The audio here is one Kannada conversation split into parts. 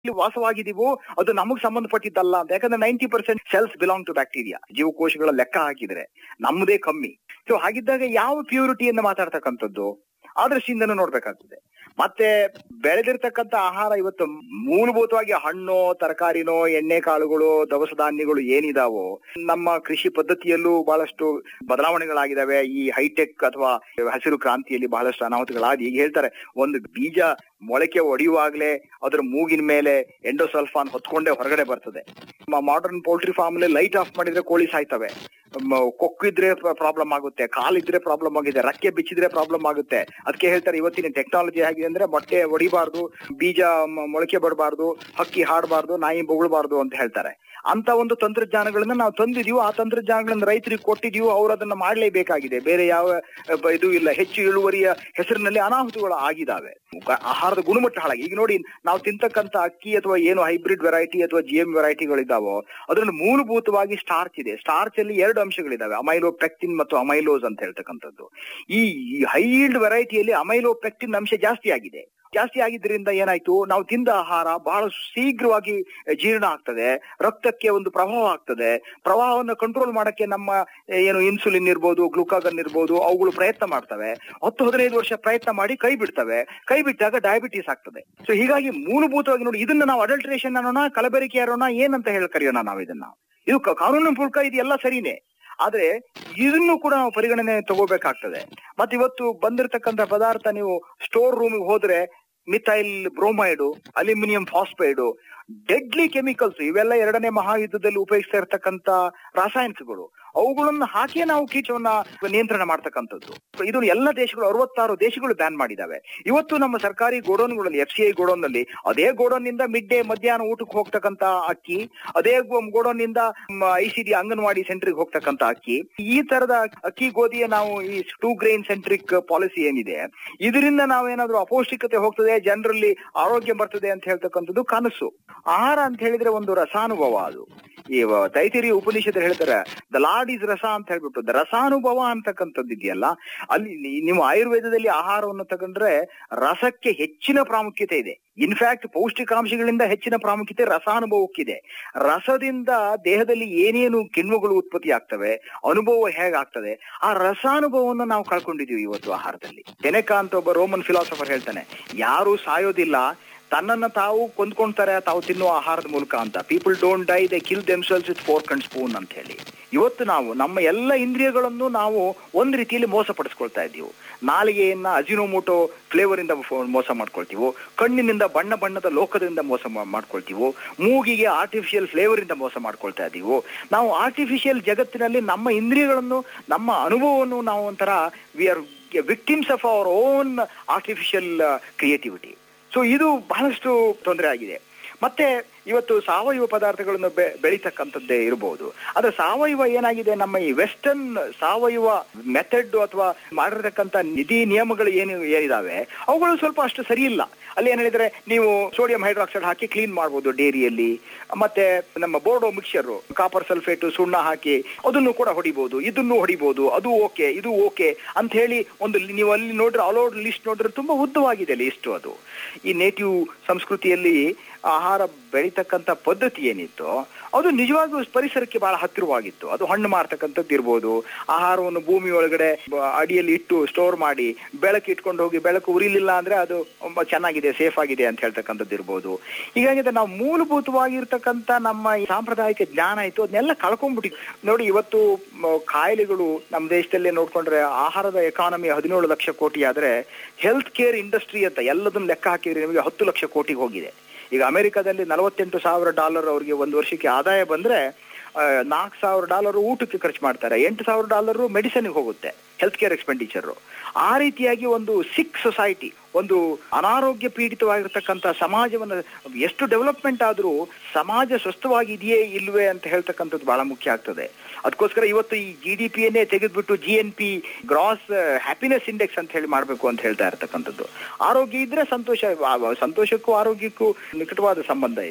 ಇಲ್ಲಿ ವಾಸವಾಗಿದೀವೋ ಅದು ನಮಗ್ ಸಂಬಂಧಪಟ್ಟಿದ್ದಲ್ಲ ಅಂತ ಯಾಕಂದ್ರೆ ninety percent cells belong to bacteria ಜೀವಕೋಶಗಳ ಲೆಕ್ಕ ಹಾಕಿದ್ರೆ ನಮ್ಮದೇ ಕಮ್ಮಿ ಸೊ ಹಾಗಿದ್ದಾಗ ಯಾವ ಪ್ಯೂರಿಟಿಯನ್ನು ಮಾತಾಡ್ತಕ್ಕಂಥದ್ದು ಆ ದೃಷ್ಟಿಯಿಂದನೂ ನೋಡ್ಬೇಕಾಗ್ತದೆ ಮತ್ತೆ ಬೆಳೆದಿರ್ತಕ್ಕಂಥ ಆಹಾರ ಇವತ್ತು ಮೂಲಭೂತವಾಗಿ ಹಣ್ಣು ತರಕಾರಿನೋ ಎಣ್ಣೆ ಕಾಳುಗಳು ದವಸ ಧಾನ್ಯಗಳು ಏನಿದಾವೋ ನಮ್ಮ ಕೃಷಿ ಪದ್ಧತಿಯಲ್ಲೂ ಬಹಳಷ್ಟು ಬದಲಾವಣೆಗಳಾಗಿದ್ದಾವೆ ಈ ಹೈಟೆಕ್ ಅಥವಾ ಹಸಿರು ಕ್ರಾಂತಿಯಲ್ಲಿ ಬಹಳಷ್ಟು ಅನಾಹುತಗಳಾಗಿ ಈಗ ಹೇಳ್ತಾರೆ ಒಂದು ಬೀಜ ಮೊಳಕೆ ಒಡೆಯುವಾಗ್ಲೇ ಅದರ ಮೂಗಿನ ಮೇಲೆ ಎಂಡೋಸಲ್ಫಾನ್ ಹೊತ್ಕೊಂಡೇ ಹೊರಗಡೆ ಬರ್ತದೆ ಮಾಡರ್ನ್ ಪೋಲ್ಟ್ರಿ ಫಾರ್ಮ್ ಅಲ್ಲಿ ಲೈಟ್ ಆಫ್ ಮಾಡಿದ್ರೆ ಕೋಳಿ ಸಾಯ್ತವೆ ಮ- ಕೊಕ್ಕಿದ್ರೆ ಪ್ರಾಬ್ಲಮ್ ಆಗುತ್ತೆ ಕಾಲಿದ್ರೆ ಪ್ರಾಬ್ಲಮ್ ಆಗಿದೆ ರಕ್ಕೆ ಬಿಚ್ಚಿದ್ರೆ ಪ್ರಾಬ್ಲಮ್ ಆಗುತ್ತೆ ಅದಕ್ಕೆ ಹೇಳ್ತಾರೆ ಇವತ್ತಿನ ಟೆಕ್ನಾಲಜಿ ಹೇಗಿದೆ ಅಂದ್ರೆ ಮೊಟ್ಟೆ ಹೊಡಿಬಾರ್ದು ಬೀಜ ಮ- ಮೊಳಕೆ ಬರಬಾರ್ದು ಹಕ್ಕಿ ಹಾಡಬಾರ್ದು ನಾಯಿ ಬೊಗಳಬಾರ್ದು ಅಂತ ಹೇಳ್ತಾರೆ ಅಂತ ಒಂದು ತಂತ್ರಜ್ಞಾನಗಳನ್ನ ನಾವು ತಂದಿದೀವಿ ಆ ತಂತ್ರಜ್ಞಾನಗಳನ್ನ ರೈತರಿಗೆ ಕೊಟ್ಟಿದೀವಿ ಅವ್ರು ಅದನ್ನ ಮಾಡ್ಲೇಬೇಕಾಗಿದೆ ಬೇರೆ ಯಾವ ಅ, ಬ- ಇದು ಇಲ್ಲ ಹೆಚ್ಚು ಇಳುವರಿಯ ಹೆಸರಿನಲ್ಲಿ ಅನಾಹುತಗಳು ಆಗಿದಾವೆ ಗ- ಆಹಾರದ ಗುಣಮಟ್ಟ ಹಾಳಾಗಿ ಈಗ ನೋಡಿ ನಾವು ತಿಂತಕ್ಕಂತ ಅಕ್ಕಿ ಅಥವಾ ಏನು ಹೈಬ್ರಿಡ್ ವೆರೈಟಿ ಅಥವಾ ಜಿ ಎಂ ವೆರೈಟಿಗಳಿದಾವೋ ಅದರಲ್ಲಿ ಮೂಲಭೂತವಾಗಿ ಸ್ಟಾರ್ಚ್ ಇದೆ ಸ್ಟಾರ್ಚ್ ಅಲ್ಲಿ ಎರಡು ಅಂಶಗಳಿದಾವೆ ಅಮೈಲೋ ಪೆಕ್ಟಿನ್ ಮತ್ತು ಅಮೈಲೋಸ್ ಅಂತ ಹೇಳ್ತಕ್ಕಂಥದ್ದು ಈ ಹೈಲ್ಡ್ ವೆರೈಟಿಯಲ್ಲಿ ಅಮೈಲೋ ಪೆಕ್ಟಿನ್ ಅಂಶ ಜಾಸ್ತಿ ಆಗಿದೆ ಜಾಸ್ತಿ ಆಗಿದ್ರಿಂದ ಏನಾಯ್ತು ನಾವು ತಿಂದ ಆಹಾರ ಬಹಳ ಶೀಘ್ರವಾಗಿ ಜೀರ್ಣ ಆಗ್ತದೆ ರಕ್ತಕ್ಕೆ ಒಂದು ಪ್ರವಾಹ ಆಗ್ತದೆ ಪ್ರವಾಹವನ್ನು ಕಂಟ್ರೋಲ್ ಮಾಡಕ್ಕೆ ನಮ್ಮ ಏನು ಇನ್ಸುಲಿನ್ ಇರ್ಬೋದು ಗ್ಲುಕಾಗನ್ ಇರ್ಬೋದು ಅವುಗಳು ಪ್ರಯತ್ನ ಮಾಡ್ತವೆ ಹತ್ತು ಹದಿನೈದು ವರ್ಷ ಪ್ರಯತ್ನ ಮಾಡಿ ಕೈ ಬಿಡ್ತವೆ ಕೈ ಬಿಟ್ಟಾಗ ಡಯಾಬಿಟಿಸ್ ಆಗ್ತದೆ ಸೊ ಹೀಗಾಗಿ ಮೂಲಭೂತವಾಗಿ ನೋಡಿ ಇದನ್ನ ನಾವು ಅಡಲ್ಟ್ರೇಷನ್ ಅನ್ನೋಣ ಕಲಬೆರಕೆ ಅನ್ನೋಣ ಏನಂತ ಹೇಳಿ ಕರೆಯೋಣ ನಾವು ಇದನ್ನ ಇದು ಕ- ಕಾನೂನಿನ ಮೂಲಕ ಇದೆಲ್ಲ ಸರಿನೇ ಆದ್ರೆ ಇದನ್ನು ಕೂಡ ನಾವು ಪರಿಗಣನೆ ತಗೋಬೇಕಾಗ್ತದೆ ಮತ್ತೆ ಇವತ್ತು ಬಂದಿರತಕ್ಕಂತ ಪದಾರ್ಥ ನೀವು ಸ್ಟೋರ್ ರೂಮಿಗೆ ಹೋದ್ರೆ methyl bromide aluminium phosphide deadly chemicals ಇವೆಲ್ಲ ಎರಡನೇ ಮಹಾಯುದ್ಧದಲ್ಲಿ ಉಪಯೋಗಿಸ್ತಾ ಇರ್ತಕ್ಕಂತ ರಾಸಾಯನಿಕಗಳು ಅವುಗಳನ್ನ ಹಾಕಿ ನಾವು ಕೀಟವನ್ನ ನಿಯಂತ್ರಣ ಮಾಡ್ತಕ್ಕಂಥದ್ದು So ಇದು ಎಲ್ಲ ದೇಶಗಳು ಅರವತ್ತಾರು ದೇಶಗಳು ಬ್ಯಾನ್ ಮಾಡಿದಾವೆ ಇವತ್ತು ನಮ್ಮ ಸರ್ಕಾರಿ ಗೋಡೌನ್ಗಳಲ್ಲಿ ಎಫ್ ಸಿ ಐ ಗೋಡೌನ್ ನಲ್ಲಿ ಅದೇ ಗೋಡೌನ್ ನಿಂದ ಮಿಡ್ ಡೇ ಮಧ್ಯಾಹ್ನ ಊಟಕ್ಕೆ ಹೋಗ್ತಕ್ಕಂತ ಅಕ್ಕಿ ಅದೇ ಗೋಡೌನ್ ನಿಂದ ಐ ಸಿ ಡಿ ಅಂಗನವಾಡಿ ಸೆಂಟ್ರಿಗೆ ಹೋಗ್ತಕ್ಕಂತ ಅಕ್ಕಿ ಈ ತರದ ಅಕ್ಕಿ ಗೋಧಿಯ ನಾವು ಈ ಟೂ ಗ್ರೈನ್ ಸೆಂಟ್ರಿಕ್ ಪಾಲಿಸಿ ಏನಿದೆ ಇದರಿಂದ ನಾವೇನಾದ್ರೂ ಅಪೌಷ್ಟಿಕತೆ ಹೋಗ್ತದೆ ಜನರಲ್ಲಿ ಆರೋಗ್ಯ ಬರ್ತದೆ ಅಂತ ಹೇಳ್ತಕ್ಕಂಥದ್ದು ಕನಸು ಆಹಾರ ಅಂತ ಹೇಳಿದ್ರೆ ಒಂದು ರಸಾನುಭವ ಅದು ಈ ವ- ತೈತಿರಿ ಉಪನಿಷತ್ ಹೇಳ್ತಾರೆ ದ ಲಾರ್ಡ್ ಇಸ್ ರಸ ಅಂತ ಹೇಳ್ಬಿಟ್ಟು ದ ರಸಾನುಭವ ಅಂತಕ್ಕಂಥದ್ದು ಇದೆಯಲ್ಲ ಅಲ್ಲಿ ನೀ- ನೀವು ಆಯುರ್ವೇದದಲ್ಲಿ ಆಹಾರವನ್ನು ತಗೊಂಡ್ರೆ ರಸಕ್ಕೆ ಹೆಚ್ಚಿನ ಪ್ರಾಮುಖ್ಯತೆ ಇದೆ ಇನ್ಫ್ಯಾಕ್ಟ್ ಪೌಷ್ಟಿಕಾಂಶಗಳಿಂದ ಹೆಚ್ಚಿನ ಪ್ರಾಮುಖ್ಯತೆ ರಸಾನುಭವಕ್ಕಿದೆ ರಸದಿಂದ ದೇಹದಲ್ಲಿ ಏನೇನು ಕಿಣ್ವಗಳು ಉತ್ಪತ್ತಿ ಆಗ್ತವೆ ಅನುಭವ ಹೇಗಾಗ್ತದೆ ಆ ರಸಾನುಭವವನ್ನು ನಾವು ಕಳ್ಕೊಂಡಿದೀವಿ ಇವತ್ತು ಆಹಾರದಲ್ಲಿ ಸೆನೆಕಾ ಅಂತ ಒಬ್ಬ ರೋಮನ್ ಫಿಲಾಸಫರ್ ಹೇಳ್ತಾನೆ ಯಾರು ಸಾಯೋದಿಲ್ಲ ತನ್ನನ್ನ ತಾವು ಕೊಂದ್ಕೊಂತಾರೆ ತಾವು ತಿನ್ನುವ ಆಹಾರದ ಮೂಲಕ ಅಂತ people don't die they kill themselves with fork and spoon ಅಂತ ಹೇಳಿ ಇವತ್ತು ನಾವು ನಮ್ಮ ಎಲ್ಲ ಇಂದ್ರಿಯಗಳನ್ನು ನಾವು ಒಂದ್ ರೀತಿಯಲ್ಲಿ ಮೋಸ ಪಡಿಸ್ಕೊಳ್ತಾ ಇದ್ದೀವಿ ನಾಲಿಗೆಯನ್ನ ಅಜಿನೋಮೋಟೋ ಫ್ಲೇವರ್ ಇಂದ ಫೋ- ಮೋಸ ಮಾಡ್ಕೊಳ್ತೀವೋ ಕಣ್ಣಿನಿಂದ ಬಣ್ಣ ಬಣ್ಣದ ಲೋಕದಿಂದ ಮೋಸ ಮಾ- ಮಾಡ್ಕೊಳ್ತೀವೋ ಮೂಗಿಗೆ ಆರ್ಟಿಫಿಷಿಯಲ್ ಫ್ಲೇವರ್ ಇಂದ ಮೋಸ ಮಾಡ್ಕೊಳ್ತಾ ಇದೀವೋ ನಾವು ಆರ್ಟಿಫಿಷಿಯಲ್ ಜಗತ್ತಿನಲ್ಲಿ ನಮ್ಮ ಇಂದ್ರಿಯಗಳನ್ನು ನಮ್ಮ ಅನುಭವವನ್ನು ನಾವು ಒಂಥರ we are victims of our own artificial creativity so ಇದು ಬಹಳಷ್ಟು ತೊಂದರೆ ಆಗಿದೆ ಮತ್ತೆ ಇವತ್ತು ಸಾವಯವ ಪದಾರ್ಥಗಳನ್ನು ಬೆ ಬೆಳೀತಕ್ಕಂಥದ್ದೇ ಇರಬಹುದು ಆದ್ರೆ ಸಾವಯವ ಏನಾಗಿದೆ ನಮ್ಮ ಈ ವೆಸ್ಟರ್ನ್ ಸಾವಯವ ಮೆಥಡ್ ಅಥವಾ ಮಾಡಿರ್ತಕ್ಕಂಥ ನಿಧಿ ನಿಯಮಗಳು ಏನು ಏನಿದಾವೆ ಅವುಗಳು ಸ್ವಲ್ಪ ಅಷ್ಟು ಸರಿ ಇಲ್ಲ ಅಲ್ಲಿ ಏನ್ ಹೇಳಿದ್ರೆ ನೀವು ಸೋಡಿಯಂ ಹೈಡ್ರಾಕ್ಸೈಡ್ ಹಾಕಿ ಕ್ಲೀನ್ ಮಾಡ್ಬೋದು ಡೇರಿಯಲ್ಲಿ ಮತ್ತೆ ನಮ್ಮ ಬೋರ್ಡೋ ಮಿಕ್ಸರ್ ಕಾಪರ್ ಸಲ್ಫೇಟ್ ಸುಣ್ಣ ಹಾಕಿ ಅದನ್ನು ಕೂಡ ಹೊಡಿಬಹುದು ಇದನ್ನು ಹೊಡಿಬಹುದು ಅದು ಓಕೆ ಇದು ಓಕೆ ಅಂತ ಹೇಳಿ ಒಂದು ಲಿ- ನೀವು ಅಲ್ಲಿ ನೋಡ್ರೆ ಅಲೋಡ್ ಲಿಸ್ಟ್ ನೋಡಿದ್ರೆ ತುಂಬಾ ಉದ್ದವಾಗಿದೆ ಲಿಸ್ಟ್ ಅದು ಈ ನೇಟಿವ್ ಸಂಸ್ಕೃತಿಯಲ್ಲಿ ಆಹಾರ ಬೆಳೀತಕ್ಕಂಥ ಪದ್ಧತಿ ಏನಿತ್ತು ಅದು ನಿಜವಾಗ್ಲೂ ಪರಿಸರಕ್ಕೆ ಬಹಳ ಹತ್ತಿರವಾಗಿತ್ತು ಅದು ಹಣ್ಣು ಮಾರ್ತಕ್ಕಂಥದ್ದು ಇರ್ಬೋದು ಆಹಾರವನ್ನು ಭೂಮಿ ಒಳಗಡೆ ಬ- ಅಡಿಯಲ್ಲಿ ಇಟ್ಟು ಸ್ಟೋರ್ ಮಾಡಿ ಬೆಳಕು ಇಟ್ಕೊಂಡು ಹೋಗಿ ಬೆಳಕು ಉರಿಲಿಲ್ಲ ಅಂದ್ರೆ ಅದು ತುಂಬ ಚೆನ್ನಾಗಿದೆ ಸೇಫ್ ಆಗಿದೆ ಅಂತ ಹೇಳ್ತಕ್ಕಂಥದ್ದು ಇರ್ಬೋದು ಹೀಗಾಗಿ ನಾವು ಮೂಲಭೂತವಾಗಿರ್ತಕ್ಕಂಥ ನಮ್ಮ ಈ ಸಾಂಪ್ರದಾಯಿಕ ಜ್ಞಾನ ಇತ್ತು ಅದನ್ನೆಲ್ಲ ಕಳ್ಕೊಂಡ್ಬಿಟ್ಟು ನೋಡಿ ಇವತ್ತು ಮ, ಕಾಯಿಲೆಗಳು ನಮ್ಮ ದೇಶದಲ್ಲೇ ನೋಡ್ಕೊಂಡ್ರೆ ಆಹಾರದ ಎಕಾನಮಿ ಹದಿನೇಳು ಲಕ್ಷ ಕೋಟಿ ಆದ್ರೆ ಹೆಲ್ತ್ ಕೇರ್ ಇಂಡಸ್ಟ್ರಿ ಅಂತ ಎಲ್ಲದನ್ನ ಲೆಕ್ಕ ಹಾಕಿದ್ರೆ ನಿಮಗೆ ಹತ್ತು ಲಕ್ಷ ಕೋಟಿಗೆ ಹೋಗಿದೆ ಈಗ ಅಮೆರಿಕದಲ್ಲಿ ನಲವತ್ತೆಂಟು ಸಾವಿರ ಡಾಲರ್ ಅವರಿಗೆ ಒಂದು ವರ್ಷಕ್ಕೆ ಆದಾಯ ಬಂದ್ರೆ ನಾಲ್ಕು ಸಾವಿರ ಡಾಲರ್ ಊಟಕ್ಕೆ ಖರ್ಚು ಮಾಡ್ತಾರೆ ಎಂಟು ಸಾವಿರ ಡಾಲರ್ ಮೆಡಿಸನ್ಗೆ ಹೋಗುತ್ತೆ ಹೆಲ್ತ್ ಕೇರ್ ಎಕ್ಸ್ಪೆಂಡಿಚರ್ ಆ ರೀತಿಯಾಗಿ ಒಂದು ಸಿಕ್ ಸೊಸೈಟಿ ಒಂದು ಅನಾರೋಗ್ಯ ಪೀಡಿತವಾಗಿರ್ತಕ್ಕಂಥ ಸಮಾಜವನ್ನ ಎಷ್ಟು ಡೆವಲಪ್ಮೆಂಟ್ ಆದ್ರೂ ಸಮಾಜ ಸ್ವಸ್ಥವಾಗಿದೆಯೇ ಇಲ್ವೇ ಅಂತ ಹೇಳ್ತಕ್ಕಂಥದ್ದು ಬಹಳ ಮುಖ್ಯ ಆಗ್ತದೆ ಅದಕ್ಕೋಸ್ಕರ ಇವತ್ತು ಈ ಜಿ ಡಿ ಪಿಯನ್ನೇ ತೆಗೆದ್ಬಿಟ್ಟು G N P gross happiness index ಅಂತ ಹೇಳಿ ಮಾಡಬೇಕು ಅಂತ ಹೇಳ್ತಾ ಇರ್ತಕ್ಕಂಥದ್ದು ಆರೋಗ್ಯ ಇದ್ರೆ ಸಂತೋಷ ಆ- ಸಂತೋಷಕ್ಕೂ ಆರೋಗ್ಯಕ್ಕೂ ನಿಕಟವಾದ ಸಂಬಂಧ ಇದೆ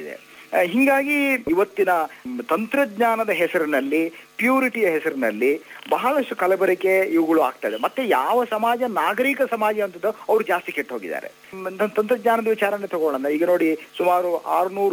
ಆ, ಹಿಂಗಾಗಿ ಇವತ್ತಿನ ತಂತ್ರಜ್ಞಾನದ ಹೆಸರಿನಲ್ಲಿ ಪ್ಯೂರಿಟಿಯ ಹೆಸರಿನಲ್ಲಿ ಬಹಳಷ್ಟು ಕಲಬೆರಕೆ ಇವುಗಳು ಆಗ್ತದೆ ಮತ್ತೆ ಯಾವ ಸಮಾಜ ನಾಗರಿಕ ಸಮಾಜ ಅಂತದೋ ಅವ್ರು ಜಾಸ್ತಿ ಕೆಟ್ಟು ಹೋಗಿದ್ದಾರೆ ಮ್, ತಂತ್ರಜ್ಞಾನದ ವಿಚಾರನೆ ತಗೊಳ್ಳೋಣ ಈಗ ನೋಡಿ ಸುಮಾರು ಆರ್ನೂರು